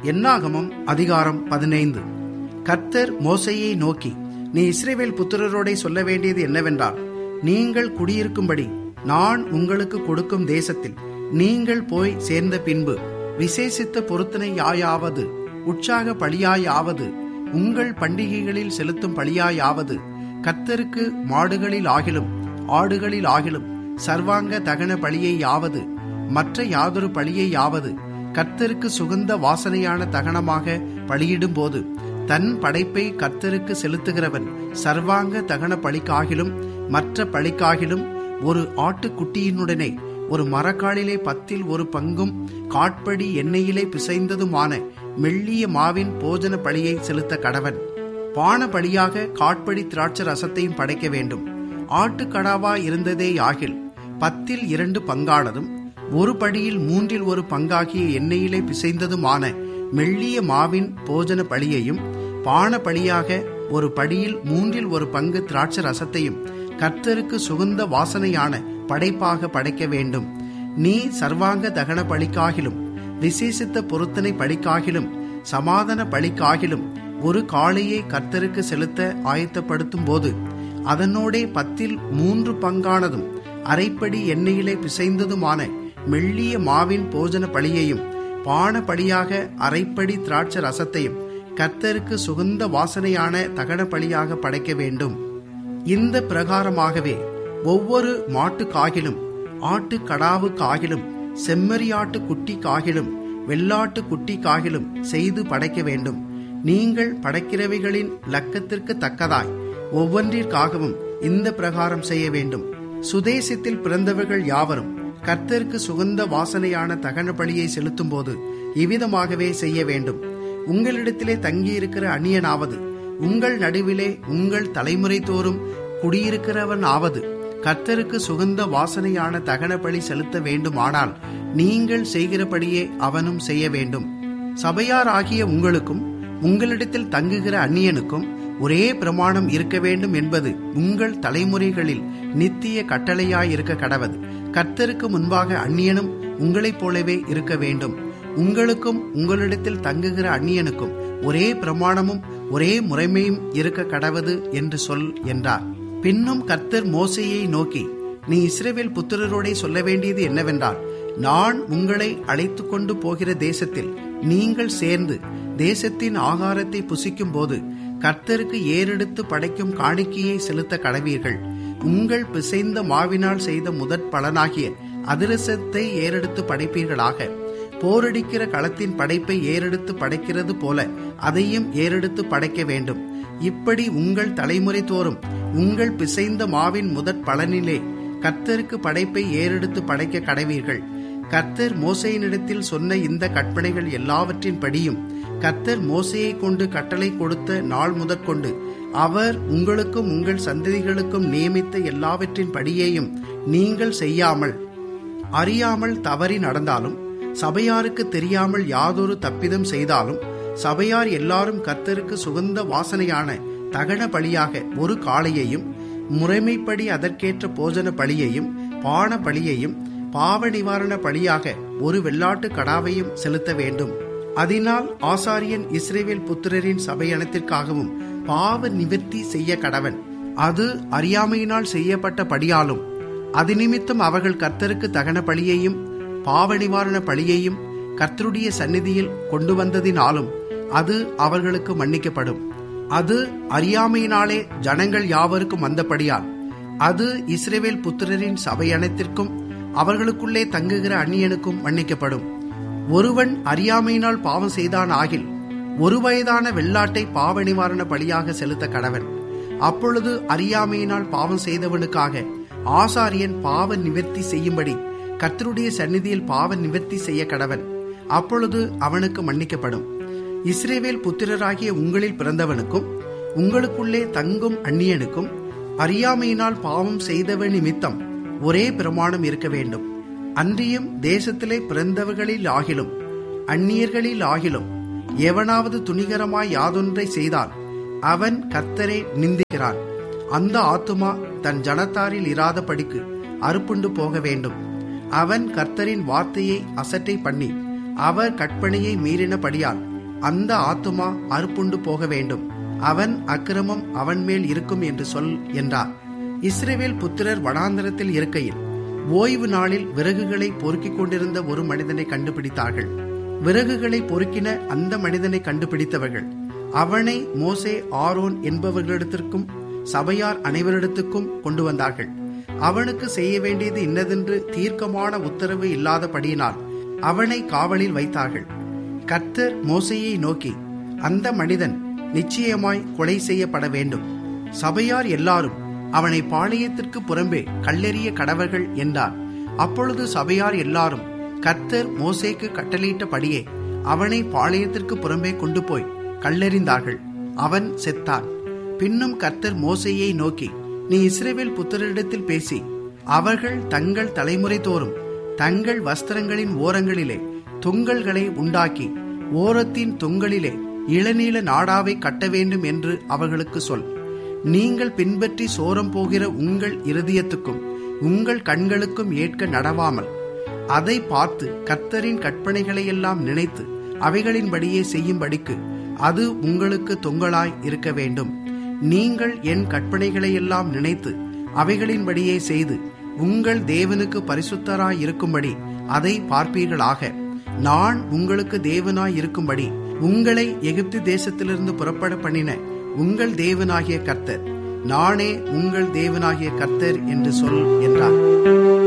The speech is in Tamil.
என்னாகமம் அதிகாரம் பதினைந்து கர்த்தர் மோசையை நோக்கி நீ இஸ்ரேவேல் புத்திரரோடே சொல்ல வேண்டியது என்னவென்றால் நீங்கள் குடியிருக்கும்படி நான் உங்களுக்கு கொடுக்கும் தேசத்தில் நீங்கள் போய் சேர்ந்த பின்பு விசேஷித்த பொருத்தனை யாயாவது உற்சாக பலியாயாவது உங்கள் பண்டிகைகளில் செலுத்தும் பலியாயாவது கர்த்தருக்கு மாடுகளில் ஆகிலும் ஆடுகளில் ஆகிலும் சர்வாங்க தகன பலியை யாவது மற்ற யாதொரு பலியை யாவது கர்த்தருக்கு சுகந்த வாசனையான தகனமாக பலியிடும் போது தன் படைப்பை கர்த்தருக்கு செலுத்துகிறவன் சர்வாங்க தகன பலிக்காகிலும் மற்ற பலிக்காகிலும் ஒரு ஆட்டுக்குட்டியினுடனே ஒரு மரக்காலிலே பத்தில் ஒரு பங்கும் காட்படி எண்ணெயிலே பிசைந்ததுமான மெல்லிய மாவின் போஜன பலியை செலுத்த கடவன் பான பலியாக காட்படி திராட்சை ரசத்தையும் படைக்க வேண்டும் ஆட்டுக்கடாவா இருந்ததே ஆகில் பத்தில் இரண்டு பங்கானதும் ஒரு படியில் மூன்றில் ஒரு பங்காகிய எண்ணெயிலே பிசைந்ததுமான மெல்லிய மாவின் போஜன பலியையும் பான பலியாக ஒரு படியில் மூன்றில் ஒரு பங்கு திராட்சை ரசத்தையும் கர்த்தருக்கு சுகந்த வாசனையான படைப்பாக படைக்க வேண்டும் நீ சர்வாங்க தகன பலிக்காகிலும் விசேஷித்த பொருத்தனை பலிக்காகிலும் சமாதான பலிக்காகிலும் ஒரு காளையை கர்த்தருக்கு செலுத்த ஆயத்தப்படுத்தும் போது அதனோடே பத்தில் மூன்று பங்கானதும் அரைப்படி எண்ணெயிலே பிசைந்ததுமான மெல்லிய மாவின் போஜன பலியையும் பான பலியாக அரைப்படி திராட்சை ரசத்தையும் கர்த்தருக்கு சுகந்த வாசனையான தகன பலியாக படைக்க வேண்டும் இந்த பிரகாரமாகவே ஒவ்வொரு மாட்டுக்காகிலும் ஆட்டு கடாவுக்காகிலும் செம்மறியாட்டு குட்டிக்காகிலும் வெள்ளாட்டு குட்டிக்காகிலும் செய்து படைக்க வேண்டும் நீங்கள் படைக்கிறவைகளின் லக்கத்திற்கு தக்கதாய் ஒவ்வொன்றிற்காகவும் இந்த பிரகாரம் செய்ய வேண்டும் சுதேசத்தில் பிறந்தவர்கள் யாவரும் கர்த்தருக்கு சுகந்த வாசனையான தகன பலியை செலுத்தும் போது இவ்விதமாகவே செய்ய வேண்டும் உங்களிடத்திலே தங்கியிருக்கிற அந்நியனாவது உங்கள் நடுவிலே உங்கள் தலைமுறை தோறும் குடியிருக்கிறவன் ஆவது கர்த்தருக்கு சுகந்த வாசனையான தகன பலி செலுத்த வேண்டுமானால் நீங்கள் செய்கிறபடியே அவனும் செய்ய வேண்டும் சபையார் ஆகிய உங்களுக்கும் உங்களிடத்தில் தங்குகிற அந்நியனுக்கும் ஒரே பிரமாணம் இருக்க வேண்டும் என்பது உங்கள் தலைமுறைகளில் நித்திய கட்டளையாயிருக்க கடவது கர்த்தருக்கு முன்பாக அந்நியனும் உங்களைப் போலவே இருக்க வேண்டும் உங்களுக்கும் உங்களிடத்தில் தங்குகிற அந்நியனுக்கும் ஒரே பிரமாணமும் ஒரே முறைமையும் இருக்க கடவது என்று சொல் என்றார் பின்னும் கர்த்தர் மோசையை நோக்கி நீ இஸ்ரேவேல் புத்திரரோடே சொல்ல வேண்டியது என்னவென்றால் நான் உங்களை அழைத்து கொண்டு போகிற தேசத்தில் நீங்கள் சேர்ந்து தேசத்தின் ஆகாரத்தை புசிக்கும் போது கர்த்தருக்கு ஏறெடுத்து படைக்கும் காணிக்கையை செலுத்த கடவீர்கள் உங்கள் பிசைந்த மாவினால் செய்த முதற் பலனாகிய அதிரசத்தை ஏறெடுத்து படைப்பீர்களாக போரடிக்கிற களத்தின் படைப்பை ஏறெடுத்து படைக்கிறது போல அதையும் ஏறெடுத்து படைக்க வேண்டும் இப்படி உங்கள் தலைமுறை தோறும் உங்கள் பிசைந்த மாவின் முதற் பலனிலே கர்த்தருக்கு படைப்பை ஏறெடுத்து படைக்க கடவீர்கள் கர்த்தர் மோசையினிடத்தில் சொன்ன இந்த கற்பனைகள் எல்லாவற்றின் படியும் கர்த்தர் மோசையை கொண்டு கட்டளை கொடுத்த நாள் முதற்கொண்டு அவர் உங்களுக்கும் உங்கள் சந்ததிகளுக்கும் நியமித்த எல்லாவற்றின் படியேயும் நீங்கள் செய்யாமல் அறியாமல் தவறி நடந்தாலும் சபையாருக்கு தெரியாமல் யாதொரு தப்பிதம் செய்தாலும் சபையார் எல்லாரும் கர்த்தருக்கு சுகந்த வாசனையான தகன பலியாக ஒரு காளையையும் முறைமைப்படி அதற்கேற்ற போஜன பலியையும் பான பலியையும் பாவ நிவாரண பலியாக ஒரு வெள்ளாட்டு கடாவையும் செலுத்த வேண்டும் அதனால் ஆசாரியன் இஸ்ரேவேல் புத்திரரின் சபையனத்திற்காகவும் பாவ நிவர்த்தி செய்ய கடவன் அது அறியாமையினால் செய்யப்பட்ட படியாலும் அது நிமித்தம் அவர்கள் கர்த்தருக்கு தகன பலியையும் பாவ நிவாரண பலியையும் கர்த்தருடைய சந்நிதியில் கொண்டு வந்ததினாலும் அது அவர்களுக்கு மன்னிக்கப்படும் அது அறியாமையினாலே ஜனங்கள் யாவருக்கும் வந்தபடியால் அது இஸ்ரேவேல் புத்திரரின் சபையனத்திற்கும் அவர்களுக்குள்ளே தங்குகிற அந்நியனுக்கும் மன்னிக்கப்படும் ஒருவன் அறியாமையினால் பாவம் செய்தான் ஆகில் ஒரு வயதான வெள்ளாட்டை பாவ நிவாரண பலியாக செலுத்த கடவன் அப்பொழுது அறியாமையினால் பாவம் செய்தவனுக்காக ஆசாரியன் பாவ நிவர்த்தி செய்யும்படி கர்த்தருடைய சந்நிதியில் பாவ நிவர்த்தி செய்ய கடவன் அப்பொழுது அவனுக்கு மன்னிக்கப்படும் இஸ்ரேவேல் புத்திரராகிய உங்களில் பிறந்தவனுக்கும் உங்களுக்குள்ளே தங்கும் அந்நியனுக்கும் அறியாமையினால் பாவம் செய்தவன் நிமித்தம் ஒரே பிரமாணம் இருக்க வேண்டும் அன்றியும் தேசத்திலே பிறந்தவர்களில் ஆகிலும் அந்நியர்களில் ஆகிலும் எவனாவது துணிகரமாய் யாதொன்றை செய்தால் அவன் கர்த்தரை நிந்திக்கிறான் அந்த ஆத்துமா தன் ஜனத்தாரில் இராதபடிக்கு அறுப்புண்டு போக வேண்டும் அவன் கர்த்தரின் வார்த்தையை அசட்டை பண்ணி அவர் கற்பனையை மீறினபடியால் அந்த ஆத்துமா அறுப்புண்டு போக வேண்டும் அவன் அக்கிரமம் அவன் மேல் இருக்கும் என்று சொல் என்றார் இஸ்ரேவேல் புத்திரர் வனாந்தரத்தில் இருக்கையில் ஓய்வு நாளில் விறகுகளை பொறுக்கிக் கொண்டிருந்த ஒரு மனிதனை கண்டுபிடித்தார்கள் விறகுகளை பொறுக்கின அந்த மனிதனை கண்டுபிடித்தவர்கள் அவனை மோசே ஆரோன் என்பவர்களிடத்திற்கும் சபையார் அனைவரிடத்துக்கும் கொண்டு வந்தார்கள் அவனுக்கு செய்ய வேண்டியது இன்னதென்று தீர்க்கமான உத்தரவு இல்லாதபடியினால் அவனை காவலில் வைத்தார்கள் கர்த்தர் மோசையை நோக்கி அந்த மனிதன் நிச்சயமாய் கொலை செய்யப்பட வேண்டும் சபையார் எல்லாரும் அவனை பாளையத்திற்கு புறம்பே கல்லெறிய கடவர்கள் என்றார் அப்பொழுது சபையார் எல்லாரும் கர்த்தர் மோசேக்கு கட்டளையிட்டபடியே அவனை பாளையத்திற்கு புறம்பே கொண்டு போய் கல்லெறிந்தார்கள் அவன் செத்தான் பின்னும் கர்த்தர் மோசையை நோக்கி நீ இஸ்ரேவேல் புத்திரரிடத்தில் பேசி அவர்கள் தங்கள் தலைமுறை தோறும் தங்கள் வஸ்திரங்களின் ஓரங்களிலே தொங்கல்களை உண்டாக்கி ஓரத்தின் தொங்கலிலே இளநீல நாடாவை கட்ட வேண்டும் என்று அவர்களுக்கு சொல் நீங்கள் பின்பற்றி சோரம் போகிற உங்கள் இருதயத்துக்கும் உங்கள் கண்களுக்கும் ஏற்க நடவாமல் அதை பார்த்து கர்த்தரின் கற்பனைகளையெல்லாம் நினைத்து அவைகளின்படியே செய்யும்படிக்கு அது உங்களுக்கு தொங்கலாய் இருக்க வேண்டும் நீங்கள் என் கற்பனைகளையெல்லாம் நினைத்து அவைகளின்படியே செய்து உங்கள் தேவனுக்கு பரிசுத்தராய் இருக்கும்படி அதை பார்ப்பீர்களாக நான் உங்களுக்கு தேவனாய் இருக்கும்படி உங்களை எகிப்து தேசத்திலிருந்து புறப்பட பண்ணின உங்கள் தேவனாகிய கர்த்தர் நானே உங்கள் தேவனாகிய கர்த்தர் என்று சொல் என்றார்